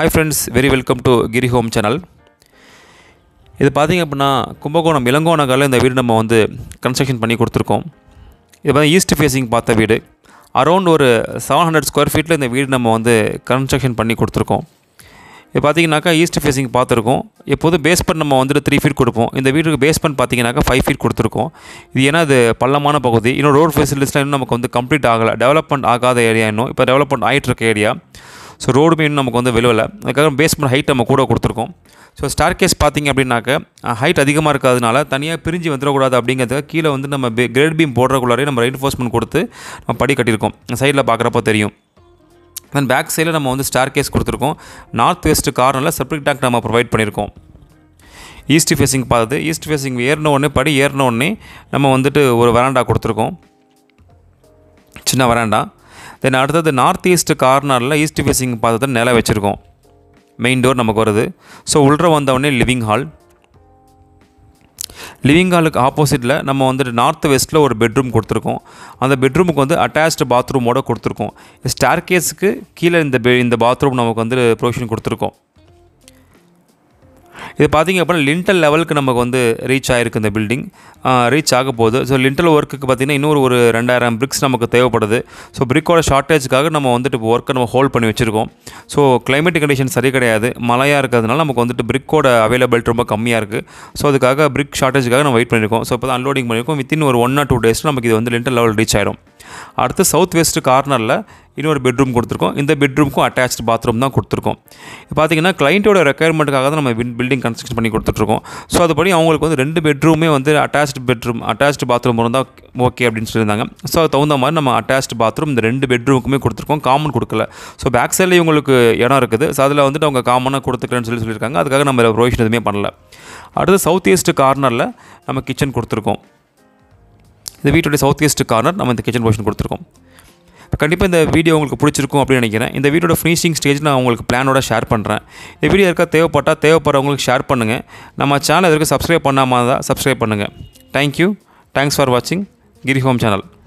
hi friends very welcome to Giri home channel இது பார்த்தீங்க அப்படின்னா கும்பகோணம் இளங்கோநகரில் இந்த வீடு நம்ம வந்து கன்ஸ்ட்ரக்ஷன் பண்ணி கொடுத்துருக்கோம் இது பார்த்தா ஈஸ்ட் ஃபேஸிங் பார்த்த வீடு அரௌண்ட் ஒரு செவன் ஹண்ட்ரட் ஸ்கொயர் ஃபீட்டில் இந்த வீடு நம்ம வந்து கன்ஸ்ட்ரக்ஷன் பண்ணி கொடுத்துருக்கோம் இது பார்த்தீங்கன்னாக்கா ஈஸ்ட் ஃபேஸிங் பார்த்துருக்கோம் எப்போதும் பேஸ்மெண்ட் நம்ம வந்துட்டு த்ரீ ஃபீட் கொடுப்போம் இந்த வீட்டுக்கு பேஸ்மெண்ட் பார்த்தீங்கன்னாக்கா ஃபைவ் ஃபீட் கொடுத்துருக்கோம் இது ஏன்னா இது பள்ளமான பகுதி இன்னும் ரோட் ஃபெசிலிட்டிஸ்லாம் இன்னும் நமக்கு வந்து கம்ப்ளீட் ஆகலை டெவலப்மெண்ட் ஆகாத ஏரியா இன்னும் இப்போ டெவலப்மெண்ட் ஆகிட்டு இருக்க ஏரியா ஸோ ரோடுமே இன்னும் நமக்கு வந்து விழுவலை அதுக்காக பேஸ்மெண்ட் ஹைட் நம்ம கூட கொடுத்துருக்கோம் ஸோ ஸ்டார் கேஸ் பார்த்தீங்க அப்படின்னாக்க ஹைட் அதிகமாக இருக்கிறதுனால தனியாக பிரிஞ்சு வந்துடக்கூடாது அப்படிங்கிறதுக்கு கீழே வந்து நம்ம கிரேட் பீம் போடுறக்குள்ளாரே நம்ம ரெயின்ஃபோர்ஸ்மெண்ட் கொடுத்து நம்ம படி கட்டியிருக்கோம் சைடில் பார்க்குறப்போ தெரியும் தென் பேக் சைடில் நம்ம வந்து ஸ்டார் கேஸ் கொடுத்துருக்கோம் நார்த் வெஸ்ட் கார்னரில் செப்டிக் டேங்க் நம்ம ப்ரொவைட் பண்ணியிருக்கோம் ஈஸ்ட் ஃபேஸிங் பார்த்தது ஈஸ்ட் ஃபேஸிங் ஏறின உடனே படி ஏறின உடனே நம்ம வந்துட்டு ஒரு வராண்டா கொடுத்துருக்கோம் சின்ன வராண்டா தென் அடுத்தது நார்த் ஈஸ்ட் கார்னரில் ஈஸ்ட் ஃபேஸிங் பார்த்தது நில வச்சுருக்கோம் மெயின் டோர் நமக்கு வருது ஸோ உள்ள வந்தவுடனே லிவிங் ஹால் லிவிங் ஹாலுக்கு ஆப்போசிட்டில் நம்ம வந்துட்டு நார்த் வெஸ்ட்டில் ஒரு பெட்ரூம் கொடுத்துருக்கோம் அந்த பெட்ரூமுக்கு வந்து அட்டாச்டு பாத்ரூமோட கொடுத்துருக்கோம் ஸ்டார் கேஸுக்கு கீழே இந்த பெ இந்த பாத்ரூம் நமக்கு வந்து ப்ரொவிஷன் கொடுத்துருக்கோம் இது பார்த்திங்க அப்படின்னா லிண்டல் லெவலுக்கு நமக்கு வந்து ரீச் ஆகிருக்கு இந்த பில்டிங் ரீச் ஆக போகுது ஸோ லிண்டல் ஒர்க்குக்கு பார்த்திங்கன்னா இன்னொரு ஒரு ரெண்டாயிரம் பிரிக்ஸ் நமக்கு தேவைப்படுது ஸோ பிரிக்கோட ஷார்ட்டேஜ்க்காக நம்ம வந்துட்டு இப்போ ஒர்க்கை நம்ம ஹோல்ட் பண்ணி வச்சுருக்கோம் ஸோ கிளைமேட் கண்டிஷன் சரி கிடையாது மழையாக இருக்கிறதுனால நமக்கு வந்துட்டு பிரிக்கோட அவைலபிலிட்டி ரொம்ப கம்மியாக இருக்குது ஸோ அதுக்காக பிரிக் ஷார்ட்டேஜ்க்காக நம்ம வெயிட் பண்ணியிருக்கோம் ஸோ இப்போ தான் அன்லோடிங் பண்ணியிருக்கோம் வித்தின் ஒரு ஒன் ஆர் டூ டேஸில் நமக்கு இது வந்து லிண்டல் லெவல் ரீச் ஆயிடும் அடுத்து சவுத் வெஸ்ட் கார்னரில் இன்னொரு பெட்ரூம் கொடுத்துருக்கோம் இந்த பெட்ரூமுக்கும் அட்டாச்டு பாத்ரூம் தான் கொடுத்துருக்கோம் இப்போ பார்த்தீங்கன்னா கிளைண்ட்டோட ரெக்குயர்மெண்ட்டுக்காக தான் நம்ம பில்டிங் கன்ஸ்ட்ரக்ஷன் பண்ணி கொடுத்துட்ருக்கோம் ஸோ அதுபடி அவங்களுக்கு வந்து ரெண்டு பெட்ரூமே வந்து அட்டாச்டு பெட்ரூம் அட்டாச்டு பாத்ரூம் இருந்தால் ஓகே அப்படின்னு சொல்லியிருந்தாங்க ஸோ அது தகுந்த மாதிரி நம்ம அட்டாச்டு பாத்ரூம் இந்த ரெண்டு பெட்ரூமுக்குமே கொடுத்துருக்கோம் காமன் கொடுக்கல ஸோ பேக் சைடில் இவங்களுக்கு இடம் இருக்குது ஸோ அதில் வந்துட்டு அவங்க காமனாக கொடுத்துக்கலன்னு சொல்லி சொல்லியிருக்காங்க அதுக்காக நம்ம ப்ரொவிஷன் எதுவுமே பண்ணல அடுத்து சவுத் ஈஸ்ட் கார்னரில் நம்ம கிச்சன் கொடுத்துருக்கோம் இந்த வீட்டுடைய சவுத் ஈஸ்ட் கார்னர் நம்ம இந்த கிச்சன் போர்ஷன் கொடுத்துருக்கோம் இப்போ கண்டிப்பாக இந்த வீடியோ உங்களுக்கு பிடிச்சிருக்கும் அப்படின்னு நினைக்கிறேன் இந்த வீடியோட ஃபினிஷிங் ஸ்டேஜ் நான் உங்களுக்கு பிளானோட ஷேர் பண்ணுறேன் இந்த வீடியோ இருக்கா தேவைப்பட்டால் தேவைப்படுறவங்களுக்கு ஷேர் பண்ணுங்கள் நம்ம சேனல் இதற்கு சப்ஸ்கிரைப் பண்ணாமல் தான் சப்ஸ்கிரைப் பண்ணுங்கள் தேங்க்யூ தேங்க்ஸ் ஃபார் வாட்சிங் கிரி ஹோம் சேனல்